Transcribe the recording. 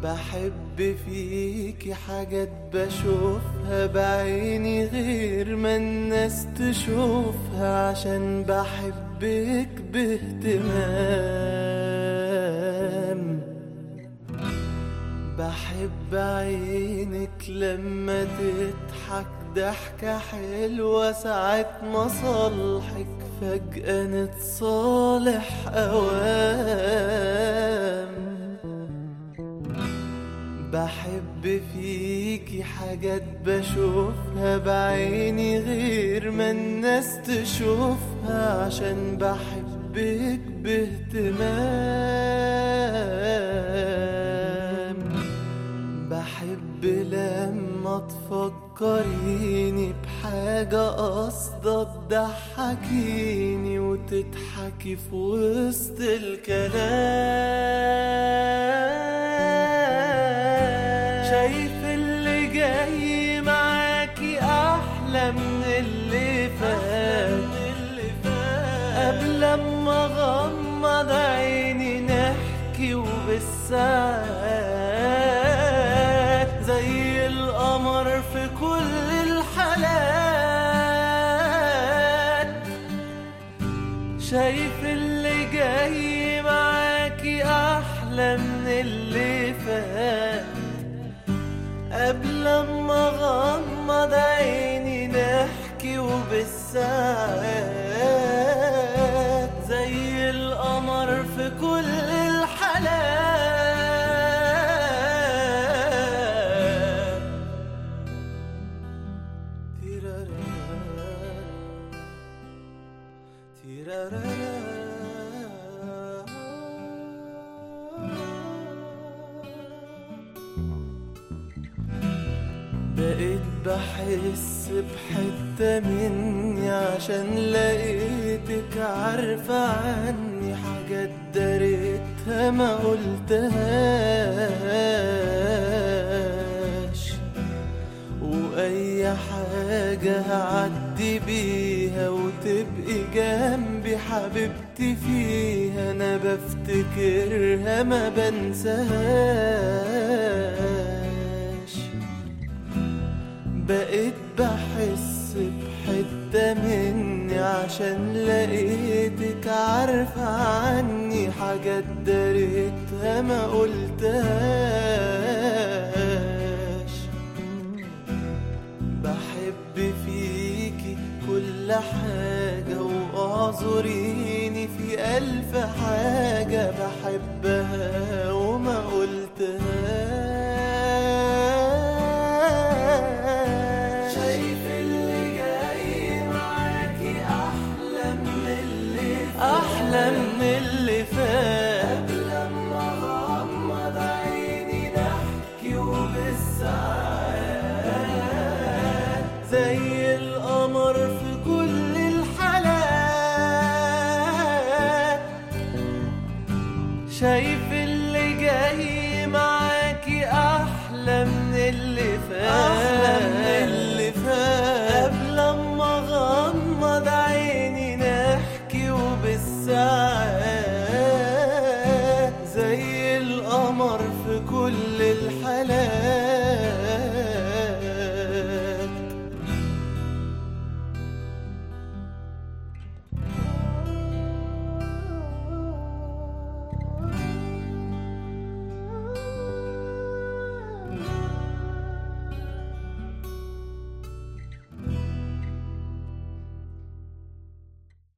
بحب فيكي حاجات بشوفها بعيني غير ما الناس تشوفها عشان بحبك باهتمام بحب عينك لما تضحك ضحكة حلوة ساعة مصالحك فجأة نتصالح أوام بحب فيكي حاجات بشوفها بعيني غير ما الناس تشوفها عشان بحبك باهتمام بحب لما تفكريني بحاجة قصدة تضحكيني وتضحكي في وسط الكلام شايف اللي جاي معاكي أحلى من اللي فات قبل ما أغمض عيني نحكي وبالساعات زي القمر في كل الحالات شايف اللي جاي معاكي أحلى من اللي فات قبل ما أغمض عيني نحكي وبالساعات زي القمر في كل الحالات تيرارا بقيت بحس بحتة مني عشان لقيتك عارفة عني حاجات داريتها ما قلتهاش وأي حاجة هعدي بيها وتبقي جنبي حبيبتي فيها أنا بفتكرها ما بنساهاش بقيت بحس بحتة مني عشان لقيتك عارفة عني حاجات داريتها ما قلتهاش بحب فيكي كل حاجة واعذريني في ألف حاجة بحبها وما قلتهاش شايف اللي جاي معاكي أحلى من اللي فات أحلى من اللي فات قبل ما أغمض عيني نحكي وبالساعات زي القمر في كل الحالات شايف اللي جاي معاكي احلى من اللي فات احلى من اللي فات قبل ما اغمض عيني نحكي وبالساعات زي القمر في كل الحالات